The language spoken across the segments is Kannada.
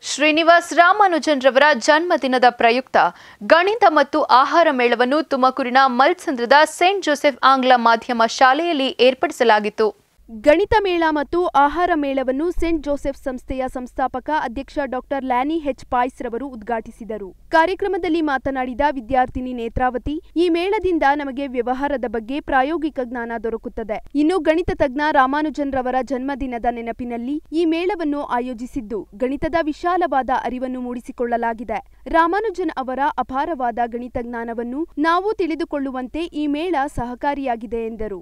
ಶ್ರೀನಿವಾಸ್ ರಾಮಾನುಜನ್ ರವರ ಜನ್ಮದಿನದ ಪ್ರಯುಕ್ತ ಗಣಿತ ಮತ್ತು ಆಹಾರ ಮೇಳವನ್ನು ತುಮಕೂರಿನ ಮಲ್ಸಂದ್ರದ ಸೇಂಟ್ ಜೋಸೆಫ್ ಆಂಗ್ಲ ಮಾಧ್ಯಮ ಶಾಲೆಯಲ್ಲಿ ಏರ್ಪಡಿಸಲಾಗಿತ್ತು ಗಣಿತ ಮೇಳ ಮತ್ತು ಆಹಾರ ಮೇಳವನ್ನು ಸೆಂಟ್ ಜೋಸೆಫ್ ಸಂಸ್ಥೆಯ ಸಂಸ್ಥಾಪಕ ಅಧ್ಯಕ್ಷ ಡಾಕ್ಟರ್ ಲ್ಯಾನಿ ಹೆಚ್ ಪಾಯ್ಸ್ ರವರು ಉದ್ಘಾಟಿಸಿದರು ಕಾರ್ಯಕ್ರಮದಲ್ಲಿ ಮಾತನಾಡಿದ ವಿದ್ಯಾರ್ಥಿನಿ ನೇತ್ರಾವತಿ ಈ ಮೇಳದಿಂದ ನಮಗೆ ವ್ಯವಹಾರದ ಬಗ್ಗೆ ಪ್ರಾಯೋಗಿಕ ಜ್ಞಾನ ದೊರಕುತ್ತದೆ ಇನ್ನು ಗಣಿತ ತಜ್ಞ ರಾಮಾನುಜನ್ ರವರ ಜನ್ಮದಿನದ ನೆನಪಿನಲ್ಲಿ ಈ ಮೇಳವನ್ನು ಆಯೋಜಿಸಿದ್ದು ಗಣಿತದ ವಿಶಾಲವಾದ ಅರಿವನ್ನು ಮೂಡಿಸಿಕೊಳ್ಳಲಾಗಿದೆ ರಾಮಾನುಜನ್ ಅವರ ಅಪಾರವಾದ ಗಣಿತ ಜ್ಞಾನವನ್ನು ನಾವು ತಿಳಿದುಕೊಳ್ಳುವಂತೆ ಈ ಮೇಳ ಸಹಕಾರಿಯಾಗಿದೆ ಎಂದರು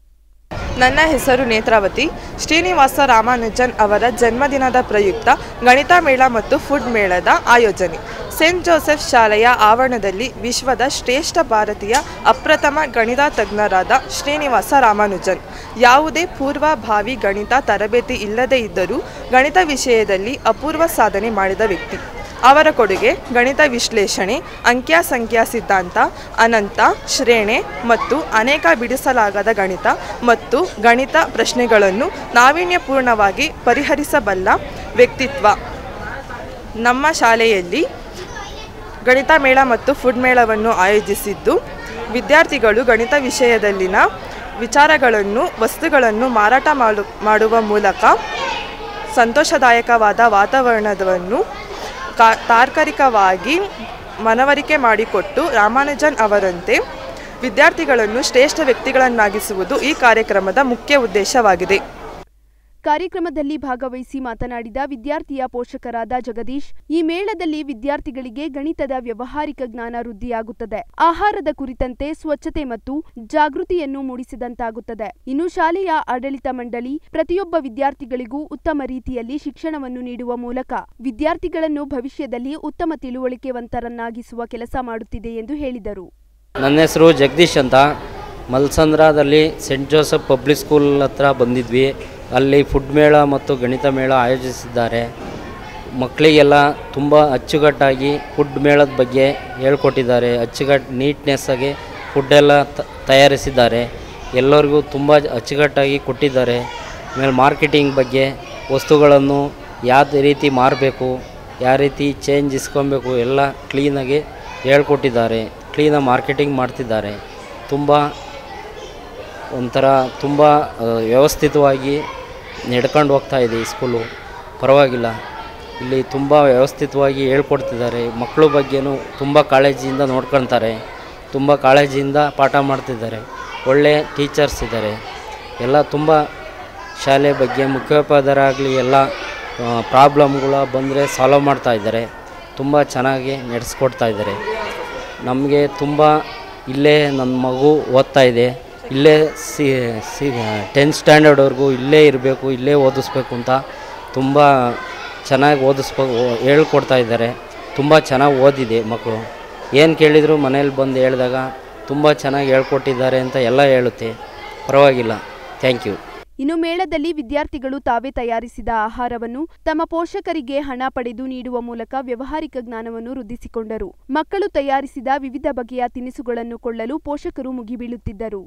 ನನ್ನ ಹೆಸರು ನೇತ್ರಾವತಿ ಶ್ರೀನಿವಾಸ ರಾಮಾನುಜನ್ ಅವರ ಜನ್ಮದಿನದ ಪ್ರಯುಕ್ತ ಗಣಿತ ಮೇಳ ಮತ್ತು ಫುಡ್ ಮೇಳದ ಆಯೋಜನೆ ಸೆಂಟ್ ಜೋಸೆಫ್ ಶಾಲೆಯ ಆವರಣದಲ್ಲಿ ವಿಶ್ವದ ಶ್ರೇಷ್ಠ ಭಾರತೀಯ ಅಪ್ರಥಮ ಗಣಿತ ತಜ್ಞರಾದ ಶ್ರೀನಿವಾಸ ರಾಮಾನುಜನ್ ಯಾವುದೇ ಪೂರ್ವಭಾವಿ ಗಣಿತ ತರಬೇತಿ ಇಲ್ಲದೇ ಇದ್ದರೂ ಗಣಿತ ವಿಷಯದಲ್ಲಿ ಅಪೂರ್ವ ಸಾಧನೆ ಮಾಡಿದ ವ್ಯಕ್ತಿ ಅವರ ಕೊಡುಗೆ ಗಣಿತ ವಿಶ್ಲೇಷಣೆ ಅಂಕ್ಯ ಸಂಖ್ಯಾ ಸಿದ್ಧಾಂತ ಅನಂತ ಶ್ರೇಣೆ ಮತ್ತು ಅನೇಕ ಬಿಡಿಸಲಾಗದ ಗಣಿತ ಮತ್ತು ಗಣಿತ ಪ್ರಶ್ನೆಗಳನ್ನು ನಾವೀನ್ಯಪೂರ್ಣವಾಗಿ ಪರಿಹರಿಸಬಲ್ಲ ವ್ಯಕ್ತಿತ್ವ ನಮ್ಮ ಶಾಲೆಯಲ್ಲಿ ಗಣಿತ ಮೇಳ ಮತ್ತು ಫುಡ್ ಮೇಳವನ್ನು ಆಯೋಜಿಸಿದ್ದು ವಿದ್ಯಾರ್ಥಿಗಳು ಗಣಿತ ವಿಷಯದಲ್ಲಿನ ವಿಚಾರಗಳನ್ನು ವಸ್ತುಗಳನ್ನು ಮಾರಾಟ ಮಾಡು ಮಾಡುವ ಮೂಲಕ ಸಂತೋಷದಾಯಕವಾದ ವಾತಾವರಣವನ್ನು ಕಾ ತಾರ್ಕರಿಕವಾಗಿ ಮನವರಿಕೆ ಮಾಡಿಕೊಟ್ಟು ರಾಮಾನುಜನ್ ಅವರಂತೆ ವಿದ್ಯಾರ್ಥಿಗಳನ್ನು ಶ್ರೇಷ್ಠ ವ್ಯಕ್ತಿಗಳನ್ನಾಗಿಸುವುದು ಈ ಕಾರ್ಯಕ್ರಮದ ಮುಖ್ಯ ಉದ್ದೇಶವಾಗಿದೆ ಕಾರ್ಯಕ್ರಮದಲ್ಲಿ ಭಾಗವಹಿಸಿ ಮಾತನಾಡಿದ ವಿದ್ಯಾರ್ಥಿಯ ಪೋಷಕರಾದ ಜಗದೀಶ್ ಈ ಮೇಳದಲ್ಲಿ ವಿದ್ಯಾರ್ಥಿಗಳಿಗೆ ಗಣಿತದ ವ್ಯವಹಾರಿಕ ಜ್ಞಾನ ವೃದ್ಧಿಯಾಗುತ್ತದೆ ಆಹಾರದ ಕುರಿತಂತೆ ಸ್ವಚ್ಛತೆ ಮತ್ತು ಜಾಗೃತಿಯನ್ನು ಮೂಡಿಸಿದಂತಾಗುತ್ತದೆ ಇನ್ನು ಶಾಲೆಯ ಆಡಳಿತ ಮಂಡಳಿ ಪ್ರತಿಯೊಬ್ಬ ವಿದ್ಯಾರ್ಥಿಗಳಿಗೂ ಉತ್ತಮ ರೀತಿಯಲ್ಲಿ ಶಿಕ್ಷಣವನ್ನು ನೀಡುವ ಮೂಲಕ ವಿದ್ಯಾರ್ಥಿಗಳನ್ನು ಭವಿಷ್ಯದಲ್ಲಿ ಉತ್ತಮ ತಿಳುವಳಿಕೆವಂತರನ್ನಾಗಿಸುವ ಕೆಲಸ ಮಾಡುತ್ತಿದೆ ಎಂದು ಹೇಳಿದರು ನನ್ನ ಹೆಸರು ಜಗದೀಶ್ ಅಂತ ಮಲ್ಸಂದ್ರದಲ್ಲಿ ಸೆಂಟ್ ಜೋಸೆಫ್ ಪಬ್ಲಿಕ್ ಸ್ಕೂಲ್ ಹತ್ರ ಬಂದಿದ್ವಿ ಅಲ್ಲಿ ಫುಡ್ ಮೇಳ ಮತ್ತು ಗಣಿತ ಮೇಳ ಆಯೋಜಿಸಿದ್ದಾರೆ ಮಕ್ಕಳಿಗೆಲ್ಲ ತುಂಬ ಅಚ್ಚುಕಟ್ಟಾಗಿ ಫುಡ್ ಮೇಳದ ಬಗ್ಗೆ ಹೇಳ್ಕೊಟ್ಟಿದ್ದಾರೆ ಅಚ್ಚುಕಟ್ಟು ನೀಟ್ನೆಸ್ಸಾಗಿ ಫುಡ್ಡೆಲ್ಲ ತ- ತಯಾರಿಸಿದ್ದಾರೆ ಎಲ್ಲರಿಗೂ ತುಂಬ ಅಚ್ಚುಕಟ್ಟಾಗಿ ಕೊಟ್ಟಿದ್ದಾರೆ ಆಮೇಲೆ ಮಾರ್ಕೆಟಿಂಗ್ ಬಗ್ಗೆ ವಸ್ತುಗಳನ್ನು ಯಾವ ರೀತಿ ಮಾರಬೇಕು ಯಾವ ರೀತಿ ಚೇಂಜ್ ಇಸ್ಕೊಬೇಕು ಎಲ್ಲ ಕ್ಲೀನಾಗಿ ಹೇಳ್ಕೊಟ್ಟಿದ್ದಾರೆ ಕ್ಲೀನಾಗಿ ಮಾರ್ಕೆಟಿಂಗ್ ಮಾಡ್ತಿದ್ದಾರೆ ತುಂಬ ಒಂಥರ ತುಂಬ ಆ, ವ್ಯವಸ್ಥಿತವಾಗಿ ನಡ್ಕೊಂಡು ಹೋಗ್ತಾ ಇದೆ ಈ ಸ್ಕೂಲು ಪರವಾಗಿಲ್ಲ ಇಲ್ಲಿ ತುಂಬ ವ್ಯವಸ್ಥಿತವಾಗಿ ಹೇಳ್ಕೊಡ್ತಿದ್ದಾರೆ ಮಕ್ಕಳ ಬಗ್ಗೆನೂ ತುಂಬ ಕಾಳಜಿಯಿಂದ ನೋಡ್ಕೊಳ್ತಾರೆ ತುಂಬ ಕಾಳಜಿಯಿಂದ ಪಾಠ ಮಾಡ್ತಿದ್ದಾರೆ ಒಳ್ಳೆ ಟೀಚರ್ಸ್ ಇದ್ದಾರೆ ಎಲ್ಲ ತುಂಬ ಶಾಲೆ ಬಗ್ಗೆ ಮುಖ್ಯೋಪಾಧ್ಯಾಯರಾಗಲಿ ಎಲ್ಲ ಪ್ರಾಬ್ಲಮ್ಗಳ ಬಂದರೆ ಸಾಲ್ವ್ ಮಾಡ್ತಾ ಇದ್ದಾರೆ ತುಂಬ ಚೆನ್ನಾಗಿ ನಡೆಸ್ಕೊಡ್ತಾ ಇದ್ದಾರೆ ನಮಗೆ ತುಂಬ ಇಲ್ಲೇ ನನ್ನ ಮಗು ಓದ್ತಾ ಇದೆ ಇಲ್ಲೇ ಸಿ ಸಿ ಟೆಂತ್ ಸ್ಟ್ಯಾಂಡರ್ಡ್ವರೆಗೂ ಇಲ್ಲೇ ಇರಬೇಕು ಇಲ್ಲೇ ಓದಿಸ್ಬೇಕು ಅಂತ ತುಂಬ ಚೆನ್ನಾಗಿ ಓದಿಸ್ಬೇಕು ಹೇಳ್ಕೊಡ್ತಾ ಇದ್ದಾರೆ ತುಂಬ ಚೆನ್ನಾಗಿ ಓದಿದೆ ಮಕ್ಕಳು ಏನು ಕೇಳಿದರೂ ಮನೇಲಿ ಬಂದು ಹೇಳಿದಾಗ ತುಂಬ ಚೆನ್ನಾಗಿ ಹೇಳ್ಕೊಟ್ಟಿದ್ದಾರೆ ಅಂತ ಎಲ್ಲ ಹೇಳುತ್ತೆ ಪರವಾಗಿಲ್ಲ ಥ್ಯಾಂಕ್ ಯು ಇನ್ನು ಮೇಳದಲ್ಲಿ ವಿದ್ಯಾರ್ಥಿಗಳು ತಾವೇ ತಯಾರಿಸಿದ ಆಹಾರವನ್ನು ತಮ್ಮ ಪೋಷಕರಿಗೆ ಹಣ ಪಡೆದು ನೀಡುವ ಮೂಲಕ ವ್ಯವಹಾರಿಕ ಜ್ಞಾನವನ್ನು ವೃದ್ಧಿಸಿಕೊಂಡರು ಮಕ್ಕಳು ತಯಾರಿಸಿದ ವಿವಿಧ ಬಗೆಯ ತಿನಿಸುಗಳನ್ನು ಕೊಳ್ಳಲು ಪೋಷಕರು ಮುಗಿಬೀಳುತ್ತಿದ್ದರು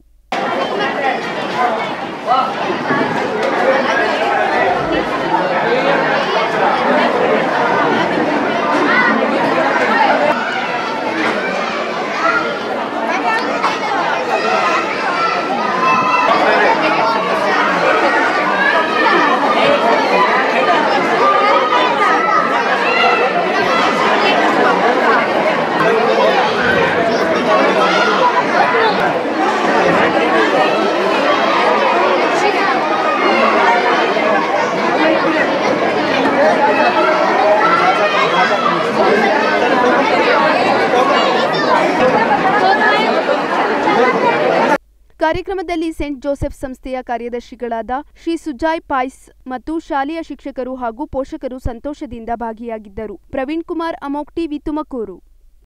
ಕಾರ್ಯಕ್ರಮದಲ್ಲಿ ಸೆಂಟ್ ಜೋಸೆಫ್ ಸಂಸ್ಥೆಯ ಕಾರ್ಯದರ್ಶಿಗಳಾದ ಶ್ರೀ ಸುಜಾಯ್ ಪಾಯ್ಸ್ ಮತ್ತು ಶಾಲೆಯ ಶಿಕ್ಷಕರು ಹಾಗೂ ಪೋಷಕರು ಸಂತೋಷದಿಂದ ಭಾಗಿಯಾಗಿದ್ದರು ಪ್ರವೀಣ್ ಕುಮಾರ್ ಅಮೋಕ್ ಟಿವಿ ತುಮಕೂರು